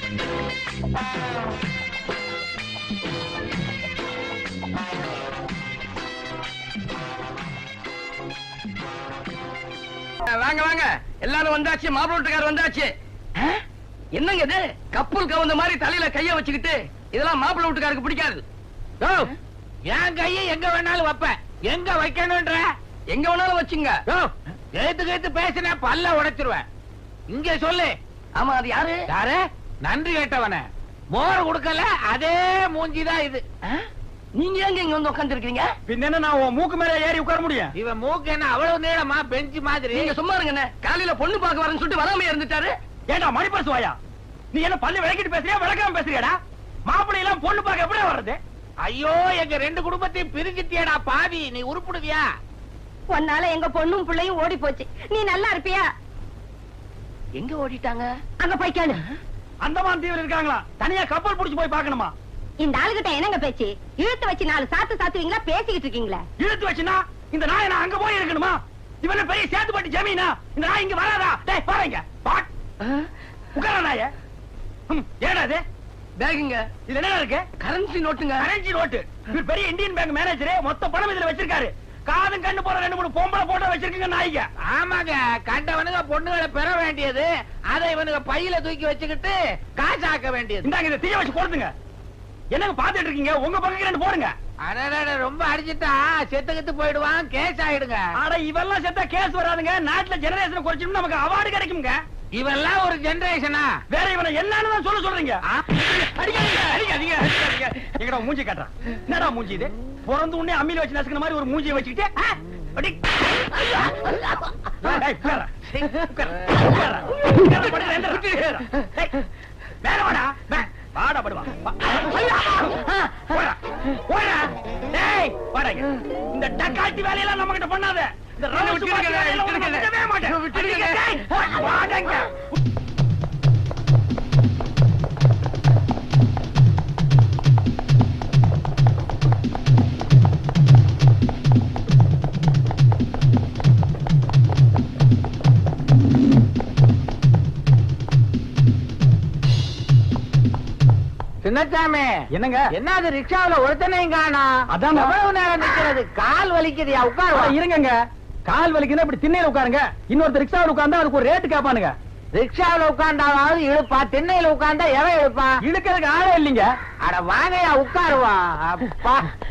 வாங்க வாங்க எல்லாரும் வந்தாச்சு மாப்பிள்ளை வீட்டுக்காரர் வந்தாச்சு ஆ? என்னங்க இது கப்பல் கவுந்த மாதிரி தலையில கைய வச்சுக்கிட்டு இதெல்லாம் மாப்பிள்ளை வீட்டுக்காருக்கு பிடிக்காது யோ, என் கையை எங்க வேணாலும் வைப்பேன் எங்க வைக்கணும்ன்ற எங்க வேணாலும் வச்சுங்க யோ, கேத்து கேத்து பேசின பல்ல உடைச்சிருவேன் இங்க சொல்லு ஆமா அது யாரு யாரு நன்றி கேட்டவன மோர் கொடுக்கல அதே மூஞ்சிதான் இது ஆ? நீங்க எங்க இங்க வந்து உட்கார்ந்து இருக்கீங்க பின்ன நான் உன் மூக்கு மேல ஏறி உட்கார முடியும் இவன் மூக்கு என்ன அவ்வளவு நீளமா பெஞ்சு மாதிரி நீங்க சும்மா இருங்க காலையில பொண்ணு பார்க்க வரேன்னு சொல்லிட்டு வராம இருந்துட்டாரு ஏண்டா மணிப்பரசு வாயா நீ என்ன பல்லு விளக்கிட்டு பேசுறியா விளக்காம பேசுறியாடா மாப்பிள்ளை எல்லாம் பொண்ணு பார்க்க எப்படி வர்றது ஐயோ எங்க ரெண்டு குடும்பத்தையும் பிரிஞ்சிட்டியடா பாவி நீ உருப்பிடுவியா உன்னால எங்க பொண்ணும் பிள்ளையும் ஓடி போச்சு நீ நல்லா இருப்பியா எங்க ஓடிட்டாங்க அங்க போய்க்கானு அந்தமான் தீவில் இருக்காங்களா தனியா கப்பல் புடிச்சு போய் பார்க்கணுமா இந்த ஆளுகிட்ட என்னங்க பேச்சு இழுத்து வச்சு நாலு சாத்து சாத்துவீங்களா பேசிக்கிட்டு இருக்கீங்களா இழுத்து வச்சுனா இந்த நாயை நான் அங்க போய் இருக்கணுமா இவன பெரிய சேத்து பட்டி ஜமீனா இந்த நாய் இங்க வராதா டேய் பாருங்க பாட் உட்கார நாய ஹம், ஏடா இது பேகுங்க இதுல என்ன இருக்கு கரன்சி நோட்டுங்க கரன்சி நோட்டு இவர் பெரிய இந்தியன் பேங்க் மேனேஜர் மொத்த பணம் இதுல வச்சிருக்காரு காதும் கண்ணு போற ரெண்டு மூணு பொம்பளை போட்டோ வச்சிருக்கீங்க நாய்ங்க ஆமாங்க கண்டவனுங்க பொண்ணுகளை பெற வேண்டியது அதை இவனுங்க பையில தூக்கி வச்சுக்கிட்டு காசாக்க வேண்டியது இந்தாங்க இதை தீய வச்சு கொடுத்துங்க என்னங்க பாத்துட்டு இருக்கீங்க உங்க பக்கம் ரெண்டு போடுங்க அடடட ரொம்ப அடிச்சிட்டா செத்து கித்து போயிடுவான் கேஸ் ஆயிடுங்க ஆட இவெல்லாம் செத்தா கேஸ் வராதுங்க நாட்டுல ஜெனரேஷன் குறைச்சோம்னா நமக்கு அவார்டு கிடைக்குங்க இவெல்லாம் ஒரு ஜெனரேஷனா வேற இவனை என்னன்னு தான் சொல்ல சொல்றீங்க ஆ? அடிக்காதீங்க அடிக்காதீங்க அடிக்காதீங்க எங்கடா மூஞ்சி காட்டுறான் என்னடா மூஞ்சி இது பிறந்து உடனே அம்மியில வச்சு நசுக்கிற மாதிரி ஒரு மூஞ்சியை வச்சுக்கிட்டு ஆ? அடி. டேய், உட்கார்றா. டேய், உட்கார்றா. உட்கார்றா. உட்கார்றா, படுறா, எந்திரா. டேய், மேல வாடா. மே- வாடா, படுவா. வா. போடா. போடா. டேய், வாடா இங்க. இந்த டக்காட்டி வேலையெல்லாம் நம்ம கிட்ட பண்ணாத இந்த ரவுஸ் விட்டுடுங்க, பார்ட்டி வேலையெல்லாம் உனக்கு விட்டுடுங்க. விடவே மாட்டேன். விட்டுடுங்க. டேய், வாடா இங்க. சின்னச்சாமி என்னங்க என்னது ரிக்ஷாவுல ஒருத்தனையும் காணோம் அதாங்க. எவ்வளவு நேரம் நிக்கிறது கால் வலிக்குதுயா ஆ, உட்காரு இருங்கங்க கால் வலிக்குதுன்னா இப்படி திண்ணையில உட்காருங்க இன்னொருத்தர் ரிக்ஷாவில் உட்கார்ந்தா அதுக்கு ஒரு ரேட்டு கேட்பானுங்க ரிக்ஷாவுல உட்கார்ந்தாவது இழுப்பா திண்ணையில உட்கார்ந்தா எவன் இழுப்பான் இழுக்கிறதுக்கு ஆளே இல்லைங்க அட வாங்கயா உட்காருவா அப்பா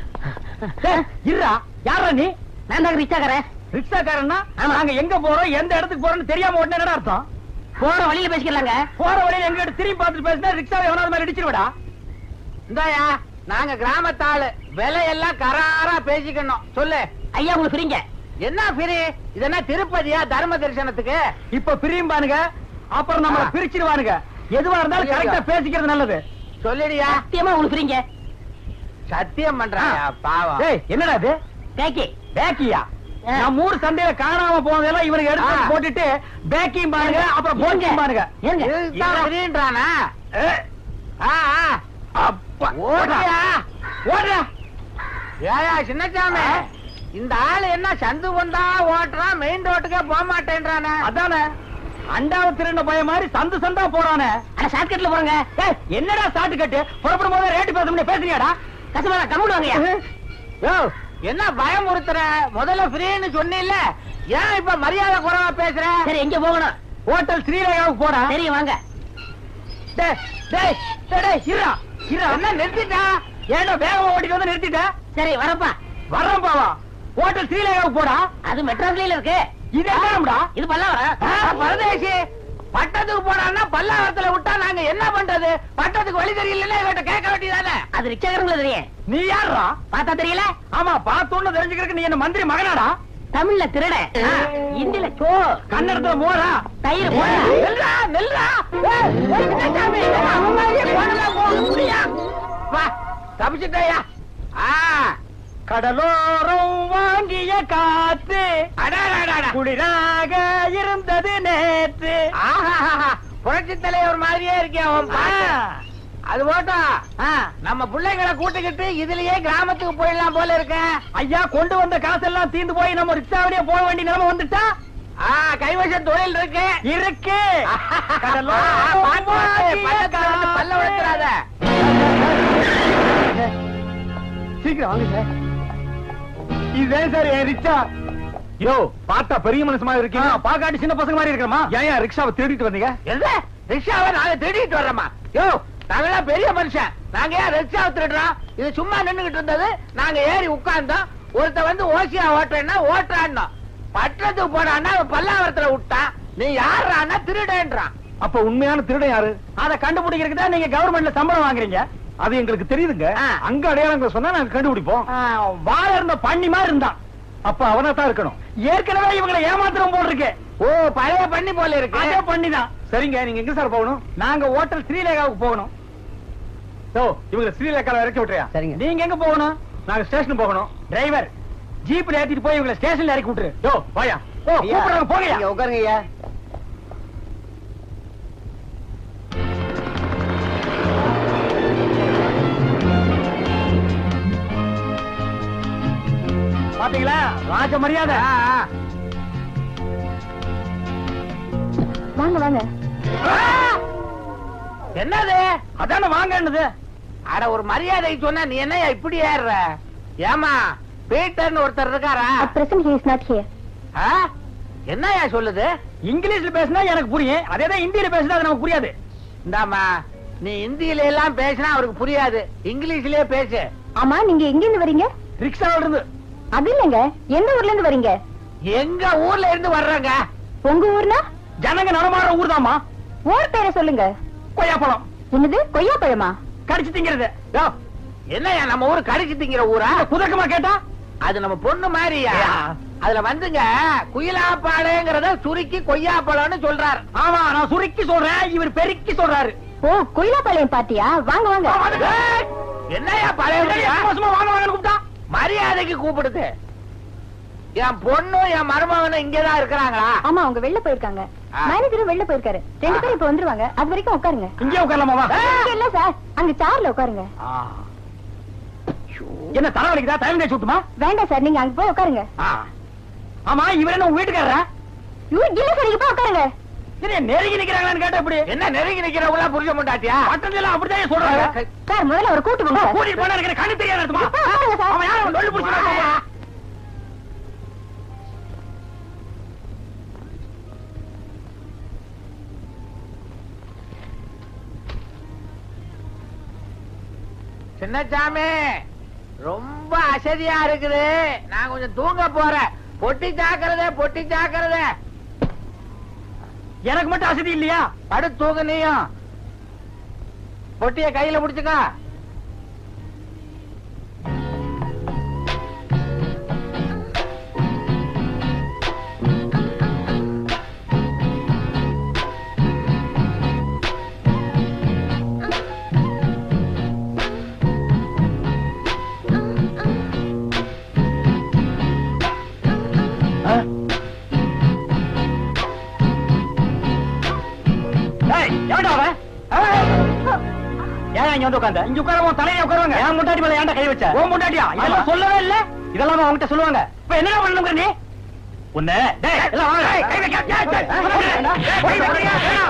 டேய், இருடா யாரா நீ நான் தான் ரிச்சாக்கிறேன் ரிக்ஷாக்காரன்னா நாங்க எங்க போறோம் எந்த இடத்துக்கு போறோம்னு தெரியாம உடனே என்னடா அர்த்தம் போற வழியில பேசிக்கலாங்க போற வழியில எங்க திரும்பி பார்த்துட்டு பேசினா ரிக்ஷாவை எவனாவது மாதிரி அடிச்சிருவடா இந்தாயா நாங்க கிராமத்தாளு விலையெல்லாம் கராரா பேசிக்கணும் சொல்லு ஐயா உங்களுக்கு புரியுங்க என்ன பிரி இது என்ன திருப்பதியா தர்ம தரிசனத்துக்கு இப்ப பிரியும்பானுங்க அப்புறம் நம்மள ஆ. பிரிச்சிருவானுங்க எதுவா இருந்தாலும் ஐயா. கரெக்டா பேசிக்கிறது நல்லது சொல்லிடியா சத்தியமா உங்களுக்கு புரியுங்க சத்தியம் பண்றாயா பாவம் டேய் என்னடா இது பேக்கி பேக்கியா ஆ. நான் மூணு சண்டையில காணாம போனதெல்லாம் இவனுக்கு எடுத்து ஆ. போட்டுட்டு பேக்கிங் பாருங்க அப்புறம் போக்கிங் பாருங்க ஏங்க இதுதான் பிரின்றானா ஏ, ஆ, ஆ. அப்பா ஓடுறியா ஓடுறா ஏயா சின்னசாமி இந்த ஆளு என்ன சந்து வந்தா ஓட்டுறான் மெயின் ரோட்டுக்கே போக மாட்டேன்றானே அதானே அண்டாவ திருண்ட பய மாதிரி சந்து சந்தா போறானே அட ஷார்ட்கட்ல போறங்க ஏய், என்னடா சாட்டு கட்டு புறப்படும் போது ரேட்டு பேச முடியும் பேசுறியாடா கசமா கம்முடு வாங்கய்யா யோ என்ன பயமுறுத்துற முதல்ல ஃப்ரீன்னு சொன்னில்ல ஏன் இப்ப மரியாதை குறைவா பேசுற சரி எங்க போகணும் ஹோட்டல் ஸ்ரீரேகாவுக்கு போடா சரி வாங்க டேய் டேய் டேய், டேய் இருடா இருடா என்ன நிறுத்திட்டா ஏன்டா வேகமா ஓட்டிட்டு வந்து நிறுத்திட்ட சரி வரப்பா வர்றேன் பாவா ஹோட்டல் ஸ்ரீரேகாவுக்கு போடா அது மெட்ராஸ்ல இருக்கு இது என்னடா இது பல்லாவரம் ஆ, பரதேசி பட்டத்துக்கு போனான்னா பல்லாவரத்துல விட்டா நாங்க என்ன பண்றது பட்டத்துக்கு வழி தெரியலன்னா இவட்ட கேட்க வேண்டியதானே அது ரிக்ஷாக்காரங்கள தெரியும் நீ யாருடா பார்த்தா தெரியல ஆமா பார்த்தோன்னு தெரிஞ்சுக்கிறதுக்கு நீ என்ன மந்திரி மகனாடா தமிழ்ல திருட இந்தியில சோ கன்னடத்துல மோரா தயிர் போடா நெல்றா நெல்றா ஏய், ஏய், சின்னசாமி, என்ன அவன் மாதிரியே போனலாம் போக முடியா வா தப்பிச்சுட்டயா ஆ கடலோரம் வாங்கிய காத்து அடாடாடாடா குளிராக இருந்தது நேற்று ஆஹா புரட்சி தலைவர் மாதிரியே இருக்கேன் உன் பாட்டு. ஆ. அது போட்டோம் ஆ, நம்ம பிள்ளைங்களை கூட்டிக்கிட்டு இதுலயே கிராமத்துக்கு போயிடலாம் போல இருக்கேன் ஐயா கொண்டு வந்த காசெல்லாம் தீந்து போய் நம்ம ரிக்ஷாவிலேயே போக வேண்டிய நிலைமை வந்துட்டா ஆ கைவச தொழில் இருக்கு இருக்கு பாத்து, கடலோரம் பாத்து, வாங்கிய பக்கத்துல வந்து பயமுறுத்துறாத சீக்கிரம் வாங்க சார் இதுதான் சார் என் ரிக்ஷா யோ பார்த்தா பெரிய மனுஷமா இருக்கீங்க பாக்காட்டி சின்ன பசங்க மாதிரி இருக்கமா ஏன் ரிக்ஷாவை தேடிட்டு வந்தீங்க எது ரிக்ஷாவை நாங்க திருடிட்டு வர்றோமா யோ நாங்கெல்லாம் பெரிய மனுஷன் நாங்க ஏன் ரிக்ஷாவை திருடுறோம் இது சும்மா நின்னுகிட்டு இருந்தது நாங்க ஏறி உட்கார்ந்தோம் ஒருத்த வந்து ஓசியா ஓட்டுறேன்னா ஓட்டுறான்னோம் பட்டணத்துக்கு போனான்னா அவன் பல்லாவரத்துல விட்டான் நீ யாருறான்னா திருடேன்றான் அப்ப உண்மையான திருடன் யாரு அத கண்டுபிடிக்கிறதுக்கு தான் நீங்க கவர்மெண்ட்ல சம்பளம் வாங்குறீங்க அது எங்களுக்கு தெரியுதுங்க ஆ. அங்க அடையாளங்களை சொன்னா நாங்க கண்டுபிடிப்போம் வாழ இருந்த பண்ணி மாதிரி இருந்தான் அப்ப அவனா தான் இருக்கணும் ஏற்கனவே இவங்களை ஏமாத்திரம் போல் இருக்கு ஓ பழைய பண்ணி போல இருக்கு அதே பண்ணிதான் சரிங்க நீங்க எங்க சார் போகணும் நாங்க ஹோட்டல் ஸ்ரீலேகாவுக்கு போகணும் ஓ இவங்க ஸ்ரீலேகால இறக்கி விட்டுறியா சரிங்க. நீங்க எங்க போகணும் நாங்க ஸ்டேஷன் போகணும் டிரைவர் ஜீப்ல ஏத்திட்டு போய் இவங்களை ஸ்டேஷன்ல இறக்கி விட்டுரு யோ வாயா ஓ கூப்பிடுறாங்க போங்கயா உட்காருங்க ஐயா பாத்தீங்களா ராஜ மரியாதை வாங்க வாங்க என்னது அதான வாங்கன்னது அட ஒரு மரியாதை சொன்னா நீ என்னய்யா இப்படி ஏறுற ஏமா பீட்டர்னு ஒருத்தர் இருக்காரா At present he is not here. ஆ? என்னய்யா சொல்லுது இங்கிலீஷ்ல பேசினா எனக்கு புரியும் அதே தான் ஹிந்தியில பேசினா அது நமக்கு புரியாது இந்தாமா நீ இந்தியில எல்லாம் பேசினா அவருக்கு புரியாது இங்கிலீஷ்லயே பேசு ஆமா நீங்க எங்க இருந்து வரீங்க ரிக்ஷாவில இருந்து அது இல்லங்க எந்த ஊர்ல இருந்து வரீங்க எங்க ஊர்ல இருந்து வர்றங்க உங்க ஊர்னா ஜனங்க நடமாடுற ஊர் தாமா ஊர் பேரை சொல்லுங்க கொய்யாப்பழம் என்னது கொய்யா பழமா கடிச்சு திங்கிறது யோ, என்னய்யா நம்ம ஊர் கடிச்சு திங்கிற ஊரா குதக்கமா கேட்டா அது நம்ம பொண்ணு மாதிரியா ஐயா. அதுல வந்துங்க குயிலாப்பாடுங்கிறத சுருக்கி கொய்யாப்பழம்னு சொல்றாரு ஆமா நான் சுருக்கி சொல்றேன் இவர் பெருக்கி சொல்றாரு ஓ கொய்யாப்பாளையம் பாத்தியா வாங்க வாங்க ஏய், என்னய்யா பழைய ஊரியா? சும்மா வாங்க வாங்கன்னு கூப்பிட்டா மரியாதைக்கு கூப்பிடுது என் பொண்ணும் என் மருமகனும் இங்கதான் இருக்கிறாங்களா ஆமா அவங்க வெளில போயிருக்காங்க ஆ. மேனேஜரும் வெளில போயிருக்காரு ரெண்டு பேரும் இப்ப வந்துருவாங்க அது வரைக்கும் உட்காருங்க இங்கே உட்காரலாமா வா இங்க இல்ல சார் அங்க சேர்ல உட்காருங்க என்ன தலைவலிக்குதா டைம் தேய்ச்சி விட்டுமா வேண்டாம் சார் நீங்க அங்க போய் உட்காருங்க ஆமா இவர் என்ன உங்க வீட்டுக்காரரா ஐயோ, இல்ல சார் இங்க போய் உட்காருங்க என்ன நெருங்கி நிக்கிறாங்களான்னு கேட்டா இப்படி என்ன நெருங்கி நிக்கிறவங்களா புரிஞ்ச மாட்டாட்டியா பட்டத்துல எல்லாம் அப்படிதான் சொல்றாங்க சார் முதல்ல ஒரு கூட்டு போங்க சார். கூட்டிட்டு போனா எனக்கு கண்ணு தெரியாது அர்த்தமா? உட்காருங்க சார். அவன் யாரும் டொல்லு பிடிச்சு சின்னச்சாமி ரொம்ப அசதியா இருக்குது நான் கொஞ்சம் தூங்க போறேன் பொட்டி ஜாக்கிரதை பொட்டி ஜாக்கிரதை எனக்கு மட்டும் அசதி இல்லையா படு தூங்க நீயும் பொட்டிய கையில புடிச்சுக்கோ ஏய், எவன்டா அவன்? ஏய், ஏன் இங்க வந்து உட்கார்ந்த? இங்க உட்கார உன் தலையை உட்காருவாங்க. என் முட்டாட்டி மேல ஏன்டா கை வச்ச? உன் முட்டாட்டியா? இதெல்லாம் சொல்லவே இல்ல? இதெல்லாம் அவன்கிட்ட சொல்லுவாங்க. இப்ப என்னடா பண்ணணுங்கிற நீ? உன்னை, டேய், எல்லாம் வாங்க. ஏய், கை வைக்க, ஏய், ஏய், கை வைக்க, கை வைக்க,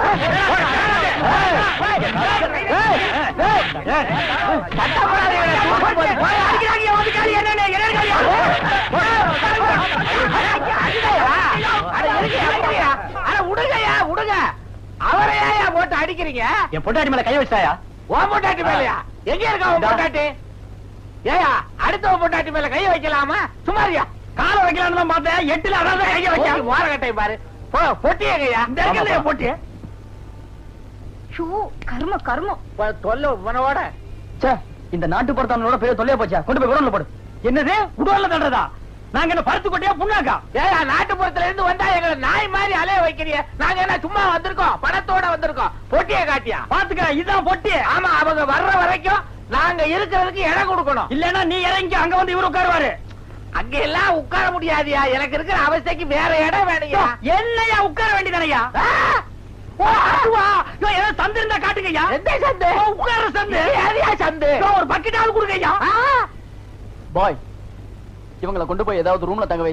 அவரையா போட்டு அடிக்கிறீங்க என் பொண்டாட்டி மேல கை வச்சாயா உன் பொண்டாட்டி மேலயா எங்க இருக்க உன் இந்தா. பொண்டாட்டி ஏயா அடுத்த உன் பொண்டாட்டி மேல கை வைக்கலாமா சுமாரியா காலை வைக்கலாம்னு தான் பார்த்தேன் எட்டுல அதான் கைய வைக்க ஓரகட்டை பாரு போ, பொட்டியங்கய்யா இந்த இடத்துல போட்டு ஷூ, கர்ம கர்மம் தொல்ல உனவோட ச்சே, இந்த நாட்டு பொறுத்தவனோட பெரிய தொல்லையா போச்சா கொண்டு போய் குடோன்ல போடு என்னது குடோன்ல தண்டதா நாங்க என்ன பருத்து கொட்டியா புண்ணாக்கா ஏயா நாட்டுப்புறத்துல இருந்து வந்தா எங்களை நாய் மாதிரி அலைய வைக்கிறீங்க நாங்க என்ன சும்மா வந்திருக்கோம் பணத்தோட வந்திருக்கோம் பொட்டிய காட்டியா பாத்துக்க இதான் பொட்டி ஆமா அவங்க வர்ற வரைக்கும் நாங்க இருக்கிறதுக்கு இடம் கொடுக்கணும் இல்லன்னா நீ இறங்கி அங்க வந்து இவரு உட்காருவாரு அங்க எல்லாம் உட்கார முடியாதுயா எனக்கு இருக்கிற அவஸ்தைக்கு வேற இடம் வேணுயா என்னையா உட்கார வேண்டியதானையா ஆ! ஓ அதுவா யோ, ஏதோ சந்து இருந்தா காட்டுங்கய்யா எந்த சந்து ஓ, உட்கார சந்து இது எதையா சந்து யோ, ஒரு பக்கெட்டாவது கொடுங்கய்யா ஆ! பாய் இவங்களை கொண்டு போய் ஏதாவது ரூம்ல தங்க why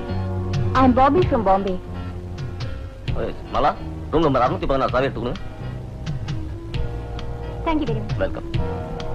I am Bobby from Bombay மலா ரூம் நம்பர் அறுநூத்தி பதினாறு சாவி எடுத்துக்கணும் தேங்க்யூ வெரி மச் வெல்கம்